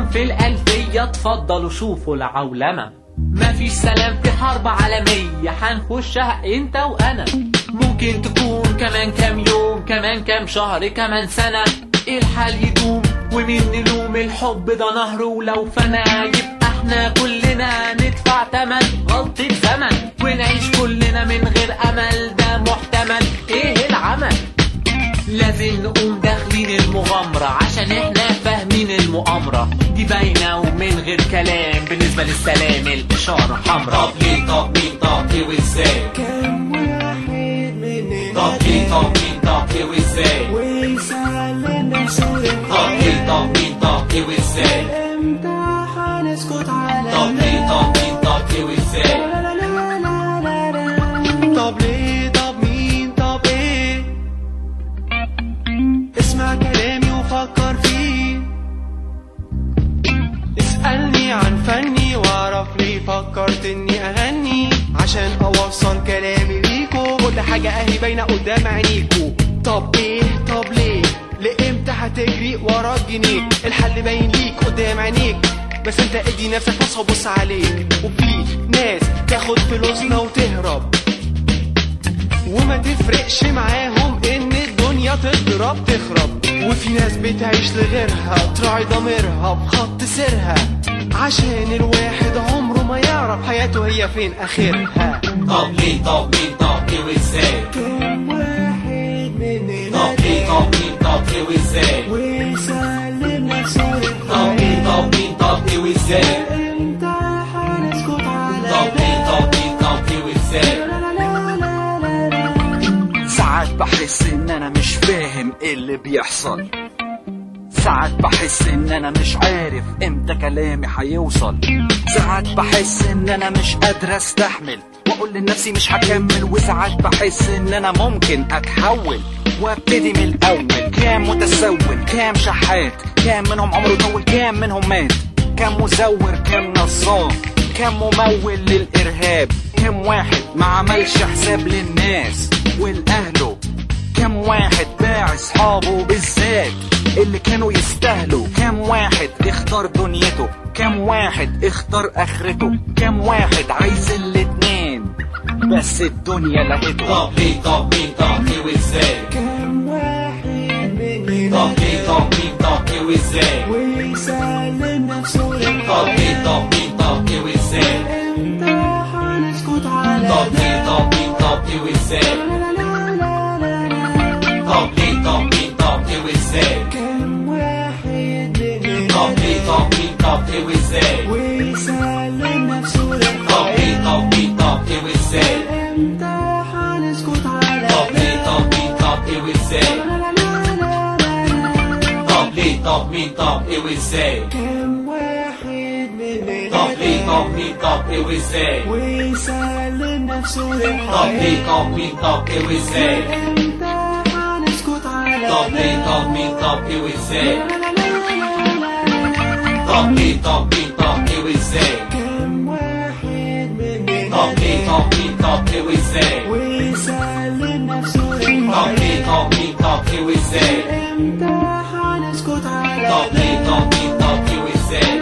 اليوم في الألفية اتفضلوا شوفوا العولمة مفيش سلام في حرب عالمية هنخشها انت وانا ممكن تكون كمان كام يوم كمان كام شهر كمان سنة الحال يدوم ومين نلوم الحب ده نهر ولو فنى يبقى احنا كلنا ندفع تمن غلطة زمن ونعيش كلنا من غير امل ده محتمل ايه العمل لازم نقوم داخلين المغامرة عشان احنا فاهمين المؤامرة دي باينة ومن غير كلام بالنسبة للسلام الإشارة حمراء طب ليه طب مين طب ايه وازاي كم واحد مننا طب ليه طب مين طب ايه وازاي ويسأل نفسه طب ليه طب مين طب ايه وازاي امتى هنسكت على طب ليه طب مين طب ايه وازاي لا لا لا لا لا لا. طب ليه طب مين طب ايه اسمع كلامي وفكر فيه اسألني عن فني واعرف ليه فكرت اني اغني عشان اوصل كلامي ليكو كل حاجة اهي باينة قدام عينيكو طب ايه طب ليه لامتى هتجري ورا الجنيه الحل باين ليك قدام عينيك بس انت ادي نفسك فرصة وبص عليك وفي ناس تاخد فلوسنا وتهرب وما تفرقش معاهم ان الدنيا تضرب تخرب وفي ناس بتعيش لغيرها تراعي ضميرها بخط سيرها عشان الواحد عمره ما يعرف حياته هي فين اخرها طب ليه طب مين طب ايه وازاي كم واحد مننا طب ليه طب مين طب ايه وازاي ويسلم نفسه طب ليه طب مين طب ايه وازاي امتى هنسكت على طب ليه طب مين طب ايه وازاي لا لا لا لا لا لا. ساعات بحس ان انا مش فاهم ايه اللي بيحصل ساعات بحس ان انا مش عارف امتى كلامي هيوصل ساعات بحس ان انا مش قادر استحمل واقول لنفسي مش هكمل وساعات بحس ان انا ممكن اتحول وابتدي من الاول كام متسول كام شحات كام منهم عمره طول كام منهم مات كام مزور كام نصاب كام ممول للارهاب كام واحد ما عملش حساب للناس والاهله كم واحد باع اصحابه بالذات اللي كانوا يستاهلوا كم واحد اختار دنيته كم واحد اختار اخرته كم واحد عايز الاتنين بس الدنيا لقيته طب ليه طب مين طب ايه وازاي كم واحد مننا طب ليه طب مين طب ايه وازاي ويسلم نفسه طب ليه طب مين طب ايه وازاي امتى هنسكت على طب ليه طب مين طب ايه وازاي لا لا لا لا لا. طب ليه طب مين طب ايه وازاي كم واحد مننا طب ليه طب مين طب ايه وازاي ويسلم نفسه طب ليه طب مين طب ايه وازاي امتى هنسكت على طب ليه طب مين طب ايه وازاي لا لا لا لا لا. طب ليه طب مين طب ايه وازاي كم واحد مننا طب ليه طب مين طب ايه وازاي ويسلم نفسه طب ليه طب مين طب ايه وازاي امتى هنسكت على طب ليه طب مين طب ايه وازاي لا لا لا لا لا. طب ليه طب مين طب ايه وازاي كم واحد مننا طب ليه طب مين طب ايه وازاي ويسلم نفسه طب ليه طب مين طب ايه وازاي امتى هنسكت على طب ليه طب مين طب ايه وازاي